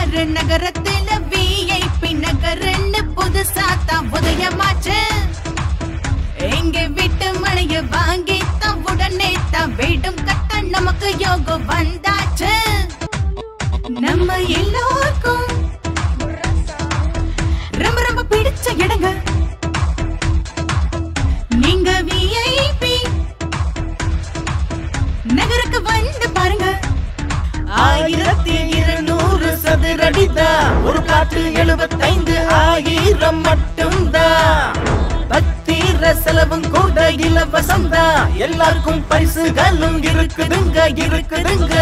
ஆறு நகரத்துல விஐபி நகரன்னு புதுசா தான் உதயமாச்சு எங்க வீட்டு மழைய வாங்கி தான் உடனே தான் வீடும் கட்ட நமக்கு யோகம் வந்தாச்சு நம்ம எல்லோருக்கும் ரொம்ப ரொம்ப பிடிச்ச இடங்க நீங்க விஐபி நகருக்கு வந்து பாருங்க ஆயிரத்தி இருநூறு சதுரடிதான் ஒரு காட்டு எழுபத்தைந்து ஆயிரம் மட்டும்தான் பத்திர செலவும் கூட இலவசம் தான் எல்லாருக்கும் பரிசுகளும் இருக்குதுங்க இருக்குதுங்க